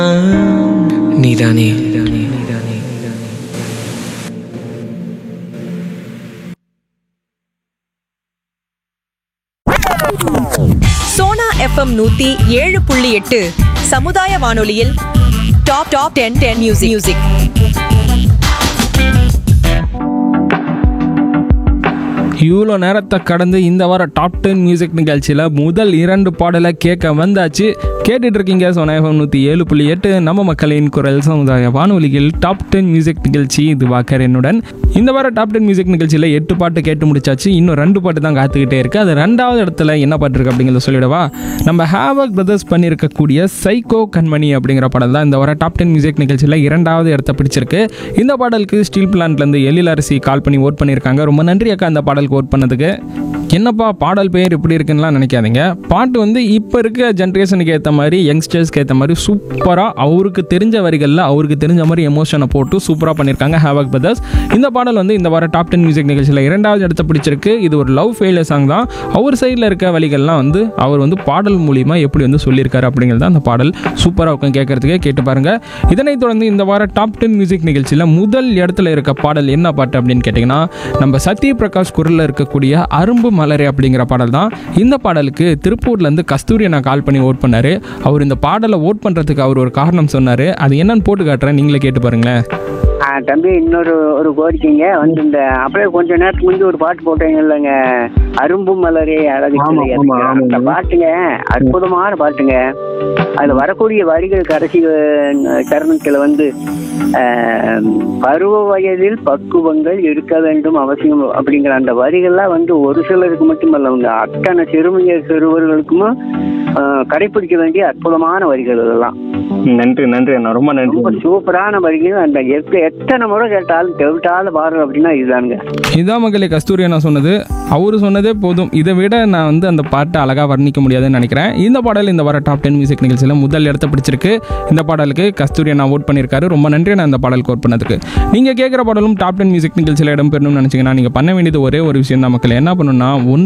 நீதானே நீதானே நீதானே சோனா எஃப்எம் நூத்தி ஏழு புள்ளி எட்டு சமுதாய வானொலியில் top top ten ten music music இவ்வளோ நேரத்தை கடந்து இந்த வார டாப் டென் மியூசிக் நிகழ்ச்சியில் முதல் இரண்டு பாடலை கேட்க வந்தாச்சு கேட்டுட்டு இருக்கீங்க சொனாயம் நூற்றி ஏழு புள்ளி எட்டு நம்ம மக்களின் குரல் சமுதாய வானொலியில் டாப் டென் மியூசிக் நிகழ்ச்சி இது வாக்கர் என்னுடன் இந்த வார டாப் டென் மியூசிக் நிகழ்ச்சியில் எட்டு பாட்டு கேட்டு முடிச்சாச்சு இன்னும் ரெண்டு பாட்டு தான் காத்துக்கிட்டே இருக்கு அது ரெண்டாவது இடத்துல என்ன பாட்டு இருக்கு அப்படிங்கிறத சொல்லிடவா நம்ம ஹேவக் பிரதர்ஸ் பண்ணியிருக்கக்கூடிய சைக்கோ கண்மணி அப்படிங்கிற பாடல் தான் இந்த வார டாப் டென் மியூசிக் நிகழ்ச்சியில் இரண்டாவது இடத்த பிடிச்சிருக்கு இந்த பாடலுக்கு ஸ்டீல் பிளான்ட்லேருந்து எழில் அரசி கால் பண்ணி ஓட் பண்ணியிருக்காங்க ரொம்ப நன்றி அக்கா இந்த பாடலுக்கு ஓட் பண்ணதுக்கு என்னப்பா பாடல் பெயர் இப்படி இருக்குன்னுலாம் நினைக்காதீங்க பாட்டு வந்து இப்போ இருக்க ஜென்ரேஷனுக்கு ஏற்ற மாதிரி யங்ஸ்டர்ஸ்க்கு ஏற்ற மாதிரி சூப்பராக அவருக்கு தெரிஞ்ச வரிகளில் அவருக்கு தெரிஞ்ச மாதிரி எமோஷனை போட்டு சூப்பராக பண்ணியிருக்காங்க ஹேவக் பிரதர்ஸ் இந்த பாடல் வந்து இந்த வாரம் டாப் டென் மியூசிக் நிகழ்ச்சியில் இரண்டாவது இடத்த பிடிச்சிருக்கு இது ஒரு லவ் ஃபெயிலியர் சாங் தான் அவர் சைடில் இருக்க வழிகள்லாம் வந்து அவர் வந்து பாடல் மூலிமா எப்படி வந்து சொல்லியிருக்காரு அப்படிங்கிறது தான் அந்த பாடல் சூப்பராக இருக்கும் கேட்கறதுக்கே கேட்டு பாருங்க இதனைத் தொடர்ந்து இந்த வார டாப் டென் மியூசிக் நிகழ்ச்சியில் முதல் இடத்துல இருக்க பாடல் என்ன பாட்டு அப்படின்னு கேட்டிங்கன்னா நம்ம சத்ய பிரகாஷ் குரலில் இருக்கக்கூடிய அரும்பு மலரே அப்படிங்கிற பாடல் தான் இந்த பாடலுக்கு திருப்பூர்லேருந்து கஸ்தூரி நான் கால் பண்ணி ஓட் பண்ணார் அவர் இந்த பாடலை ஓட் பண்ணுறதுக்கு அவர் ஒரு காரணம் சொன்னார் அது என்னன்னு போட்டு காட்டுறேன் நீங்களே கேட்டு பாருங்களேன் ஆ தம்பி இன்னொரு ஒரு கோரிக்கைங்க வந்து இந்த அப்படியே கொஞ்ச நேரத்துக்கு முந்தி ஒரு பாட்டு போட்டீங்க இல்லைங்க அரும்பு மலரே அழகு ஆமா, சிலை ஆமா, அதுக்கு அந்த ஆமாங்க. பாட்டுங்க அற்புதமான பாட்டுங்க அதுல வரக்கூடிய வரிகள் கடைசி அஹ், தருணத்துல வந்து அஹ், பருவ வயதில் பக்குவங்கள் இருக்க வேண்டும் அவசியம் அப்படிங்கிற அந்த வரிகள்லாம் வந்து ஒரு சிலருக்கு மட்டுமல்ல அவங்க அத்தனை சிறுமிய சிறுவர்களுக்கும் அஹ், கடைபிடிக்க வேண்டிய அற்புதமான வரிகள் இதெல்லாம் நன்றி நன்றி அண்ணா ரொம்ப நன்றி ரொம்ப சூப்பரான வரிகள் அந்த எத்த எத்தனை முறை கேட்டாலும் தெவிட்டாலும் பாடுறோம் அப்படின்னா இதுதானுங்க இதான் மகளே கஸ்தூரி நான் சொன்னது அவர் சொன்னதே போதும் இதை விட நான் வந்து அந்த பாட்டை அழகாக வர்ணிக்க முடியாதுன்னு நினைக்கிறேன் இந்த பாடல் இந்த வர டாப் டென் மியூசிக் நிகழ்ச்சியில் முதல் இடத்த பிடிச்சிருக்கு இந்த பாடலுக்கு கஸ்தூரி நான் ஓட் பண்ணியிருக்காரு ரொம்ப நன்றி நான் இந்த பாடலுக்கு ஓட் பண்ணதுக்கு நீங்கள் கேட்குற பாடலும் டாப் டென் மியூசிக் நிகழ்ச்சியில் இடம்பெறணும்னு நினச்சிங்கன்னா நீங்கள் பண்ண வேண்டியது ஒரே ஒரு விஷயம் தான் மக்கள் என்ன பண்ணணும்னா ஒன்று